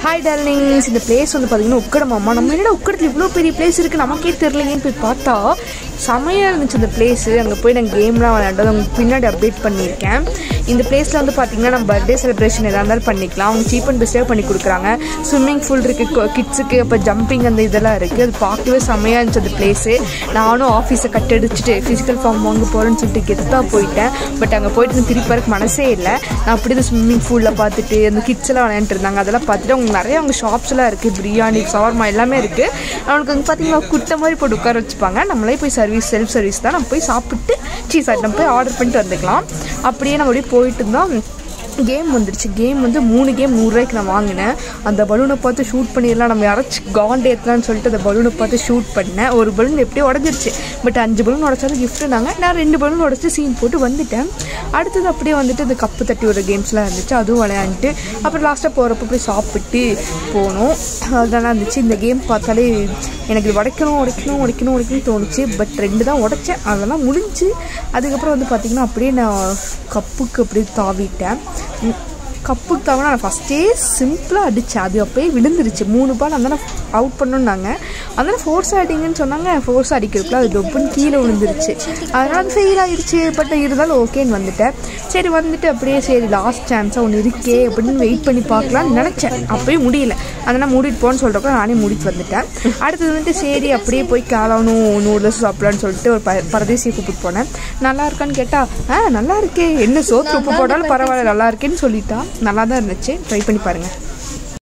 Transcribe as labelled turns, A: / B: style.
A: hi darlings இந்த place வந்து பார்த்தீங்கன்னா உக்கடமாமா நம்ம என்னடா உக்கடத்தில் இவ்வளோ பெரிய பிளேஸ் இருக்குது நமக்கே தெரியலையேன்னு போய் பார்த்தா செமையாக இருந்துச்சு அந்த பிளேஸு அங்கே போய் நான் கேம்லாம் விளையாண்டது உங்களுக்கு பின்னாடி அப்டேட் பண்ணியிருக்கேன் இந்த பிளேஸில் வந்து பார்த்தீங்கன்னா நம்ம பர்த்டே செலிப்ரேஷன் எதாக இருந்தாலும் பண்ணிக்கலாம் அவங்க சீப் அண்ட் பெஸ்ட்டாக பண்ணி கொடுக்குறாங்க ஸ்விம்மிங் பூல் இருக்குது கிட்ஸுக்கு அப்போ ஜம்பிங் அந்த இதெல்லாம் இருக்குது அது பார்க்கவே செமையாக இருந்துச்சு அந்த பிளேஸு நானும் ஆஃபீஸை கட்டடிச்சிட்டு ஃபிசிக்கல் ஃபார்ம் வாங்க போகிறேன்னு சொல்லிட்டு கெத்தாக போயிட்டேன் பட் அங்கே போயிட்டு எனக்கு திருப்பி வரக்கு மனசே இல்லை நான் அப்படி தான் ஸ்விம்மிங் பூலில் பார்த்துட்டு அந்த கிட்ஸ் எல்லாம் விளையாண்டுட்டு இருந்தாங்க அதெல்லாம் பார்த்துட்டு அவங்க நிறைய அவங்க ஷாப்ஸ் எல்லாம் இருக்குது பிரியாணி சவர்மா எல்லாமே இருக்குது அவனுக்கு வந்து பார்த்தீங்கன்னா குட்டை மாதிரி போட்டு உட்கார வச்சுப்பாங்க நம்மளே போய் சர்வீஸ் செல்ஃப் சர்வீஸ் தான் நம்ம போய் சாப்பிட்டு சீ சாரி நம்ம போய் ஆர்டர் பண்ணிட்டு வந்துக்கலாம் அப்படியே நம்ம அப்படியே போயிட்டு இருந்தோம் கேம் வந்துருச்சு கேம் வந்து மூணு கேம் நூறுரூவாய்க்கு நான் வாங்கினேன் அந்த பலூனை பார்த்து ஷூட் பண்ணிடலாம் நம்ம யாராச்சும் காண்ட் ஏற்றலாம்னு சொல்லிட்டு அந்த பலூனை பார்த்து ஷூட் பண்ணேன் ஒரு பலூன் எப்படியோ உடஞ்சிருச்சு பட் அஞ்சு பலூன் உடச்சாலும் கிஃப்ட்டுனாங்க நான் ரெண்டு பலூன் உடச்சி சீன் போட்டு வந்துட்டேன் அடுத்தது அப்படியே வந்துட்டு இந்த கப்பு தட்டி ஒரு கேம்ஸ்லாம் இருந்துச்சு அதுவும் விளையாண்டுட்டு அப்புறம் லாஸ்ட்டாக போகிறப்ப போய் சாப்பிட்டு போனோம் அதெல்லாம் இருந்துச்சு இந்த கேம் பார்த்தாலே எனக்கு உடைக்கணும் உடைக்கணும் உடைக்கணும் உடைக்கணும்னு தோணுச்சு பட் ரெண்டு தான் உடைச்சேன் அதெல்லாம் முடிஞ்சு அதுக்கப்புறம் வந்து பார்த்திங்கன்னா அப்படியே நான் கப்புக்கு அப்படியே தாவிட்டேன் உம், கப்புக்கு தாவினா நான் ஃபஸ்ட்டே சிம்பிளாக அடித்தேன் அது அப்படியே விழுந்துருச்சு மூணு பால் அந்த அவுட் பண்ணணுன்னாங்க அதனால் ஃபோர்ஸ் அடிங்கன்னு சொன்னாங்க ஃபோர்ஸ் அடிக்கிறதுக்குள்ள அது டொப்புன்னு கீழே விழுந்துருச்சு அதனால் அது ஃபெயில் ஆயிடுச்சு பட் இருந்தாலும் ஓகேன்னு வந்துட்டேன் சரி வந்துட்டு அப்படியே சரி லாஸ்ட் சான்ஸாக ஒன்று இருக்கே அப்படின்னு வெயிட் பண்ணி பார்க்கலாம்னு நினச்சேன் அப்பயும் முடியல அதனால் மூடிட்டு போன்னு சொல்கிறப்ப நானே மூடிட்டு வந்துட்டேன் அடுத்தது வந்துட்டு சரி அப்படியே போய் காலானும் நூடுல்ஸ் சாப்பிடலான்னு சொல்லிட்டு ஒரு ப பரதேசியை கூப்பிட்டு போனேன் நல்லா இருக்கான்னு கேட்டால் ஆ நல்லா இருக்கே என்ன சோத்து உப்பு போட்டாலும் பரவாயில்ல நல்லா இருக்கேன்னு சொல்லிட்டா நல்லா தான் இருந்துச்சு ட்ரை பண்ணி பாருங்கள்